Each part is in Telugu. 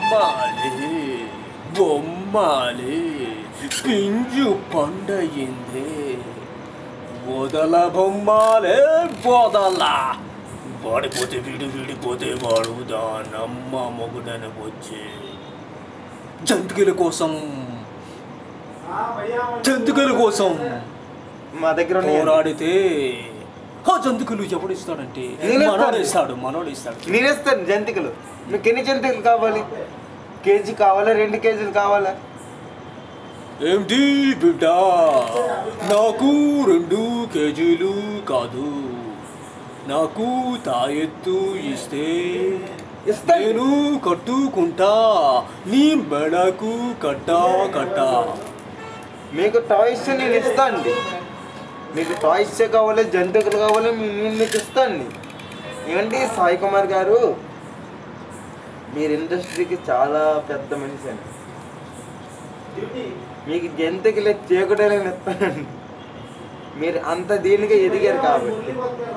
బొమ్మాలి బొమ్మాలి పింజు పండయింది వదల బొమ్మాలే వదల వాడిపోతే వీడు వీడిపోతే వాడు దానమ్మ మొగుడని వచ్చి జంతికల కోసం జంతికల కోసం మా దగ్గర ఉన్నాయి. పోరాడితే ఆ జంతికలు ఎవడు ఇస్తాడంటే నేను ఇస్తాను. మనోడు ఇస్తాడు మనోడు ఇస్తాడు నేనేస్తాను జంతికలు మీకు ఎన్ని జంతికలు కావాలి కేజీ కావాలా రెండు కేజీలు కావాలా ఏంటి బిడ్డ నాకు రెండు కేజీలు కాదు నాకు తాయెత్తు ఇస్తే ఇస్తాను. నేను కట్టుకుంటా నీ మెడకు కట్టా కట్టా మీకు టాయ్స్ నేను ఇస్తాను మీకు టాయ్స్ కావాలి జంతువులు కావాలి మీ- నేను మీకు ఇస్తాను ఏమండి సాయి కుమార్ గారు మీరు ఇండస్ట్రీకి చాలా పెద్ద మనిషి అండి మీకు జంతువులు చీకటి నేను ఇస్తానండి మీరు అంత దీనిగా ఎదిగారు కాబట్టి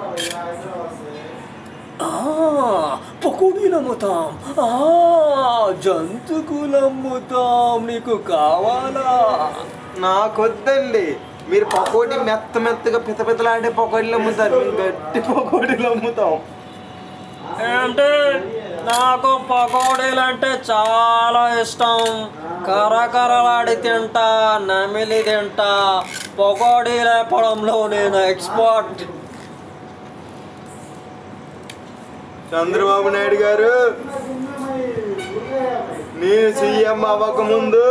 ఆ, పకోడీలు అమ్ముతాం ఆ, జంతుకులు అమ్ముతాం నీకు కావాలా నాకొద్దండి మీరు పకోడీ మెత్త మెత్తగా పిత పితలాడే పకోడీలు అమ్ముతారు మేము గట్టి పకోడీలు అమ్ముతాం ఏంటి నాకు పకోడీలు అంటే చాలా ఇష్టం కరకరలాడి తింటా నమిలి తింటా పకోడీ లేపడంలో నేను ఎక్స్పర్ట్ చంద్రబాబు నాయుడు గారు నేను సీఎం అవ్వకముందు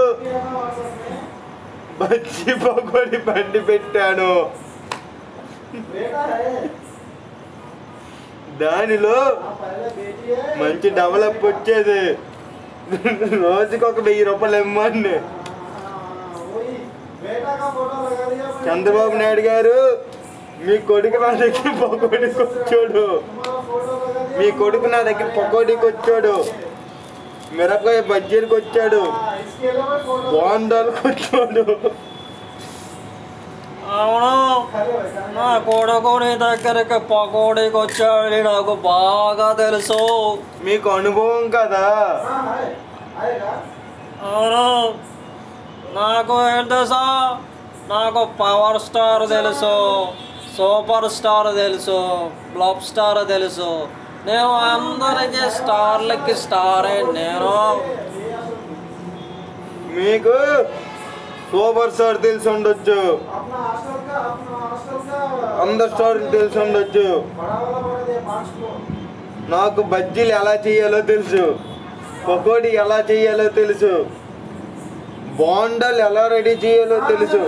బజ్జి పకోడి బండి పెట్టాను దానిలో మంచి డెవలప్ వచ్చేది రోజుకి ఒక వెయ్యి రూపాయలు ఇమ్మండి చంద్రబాబు నాయుడు గారు మీ కొడుకు నా దగ్గర పకోడీకి వచ్చాడు మీ కొడుకు నా దగ్గర పకోడీకి వచ్చాడు మిరపకాయ బజ్జీలకు వచ్చాడు బోండాలకు వచ్చాడు అవును నా కొడుకు నీ దగ్గరికి పకోడీకి వచ్చాడని నాకు బాగా తెలుసు మీకు అనుభవం కదా అవును నాకు ఏం తెలుసా నాకు పవర్ స్టార్ తెలుసు సూపర్ స్టార్ తెలుసు బ్లాప్ స్టార్ తెలుసు నేను అందరికీ స్టార్లకి స్టారే నేను మీకు సూపర్ స్టార్ తెలిసి ఉండొచ్చు అందరు స్టార్లు తెలిసి ఉండొచ్చు నాకు బజ్జీలు ఎలా చేయాలో తెలుసు పకోడీ ఎలా చేయాలో తెలుసు బోండాలు ఎలా రెడీ చేయాలో తెలుసు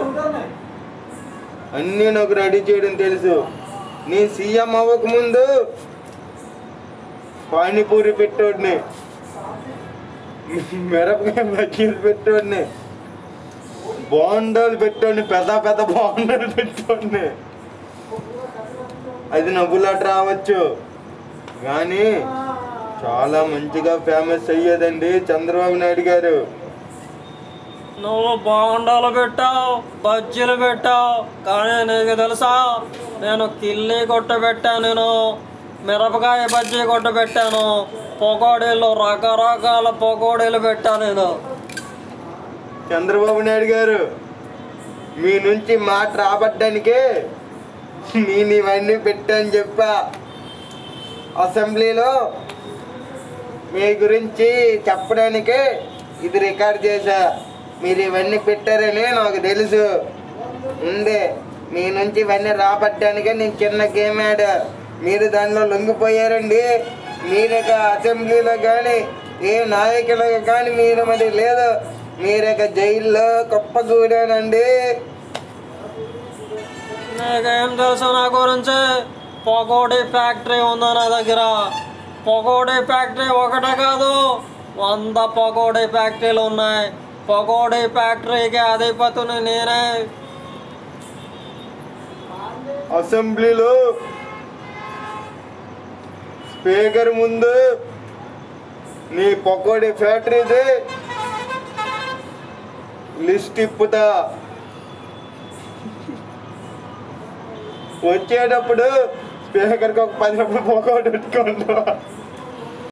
అన్నీ నాకు రెడీ చేయడం తెలుసు నేను సీఎం అవ్వకముందు పానీపూరి పెట్టోడిని మిరపకాయ బజ్జీలు పెట్టోడిని బోండాలు పెట్టోడిని పెద్ద పెద్ద బోండాలు పెట్టోడిని అది నవ్వులాట రావచ్చు కానీ చాలా మంచిగా ఫేమస్ అయ్యేదండి చంద్రబాబు నాయుడు గారు నువ్వు బాండాలు పెట్టావు బజ్జీలు పెట్టావు కానీ నీకు తెలుసా నేను కిల్లి కొట్ట పెట్టాను నేను మిరపకాయ బజ్జీ కొట్ట పెట్టాను పకోడీలు రకరకాల పకోడీలు పెట్టాను నేను చంద్రబాబు నాయుడు గారు మీ నుంచి మాట రాబడ్డానికే నేను ఇవన్నీ పెట్టాను చెప్పా అసెంబ్లీలో మీ గురించి చెప్పడానికే ఇది రికార్డ్ చేశా మీరు ఇవన్నీ పెట్టారని నాకు తెలుసు ఉంది మీ నుంచి ఇవన్నీ రాబడ్డానికే నేను చిన్న గేమ్ ఆడా మీరు దానిలో లొంగిపోయారండి మీరు ఇక అసెంబ్లీలో కానీ ఏ నాయకులకు కానీ మీరు మరి లేదు మీరు ఇక జైల్లో కుప్పగూడానండి నీకేం తెలుసు నా గురించి పకోడీ ఫ్యాక్టరీ ఉందా నా దగ్గర పకోడీ ఫ్యాక్టరీ ఒకటే కాదు వంద పకోడీ ఫ్యాక్టరీలు ఉన్నాయి పకోడీ ఫ్యాక్టరీకి అధిపతిని నేనే అసెంబ్లీలో స్పీకర్ ముందు నీ పకోడీ ఫ్యాక్టరీది లిస్ట్ ఇప్పుతా వచ్చేటప్పుడు స్పీకర్కి ఒక పది రూపాయలు పకోడీ పెట్టుకుంటా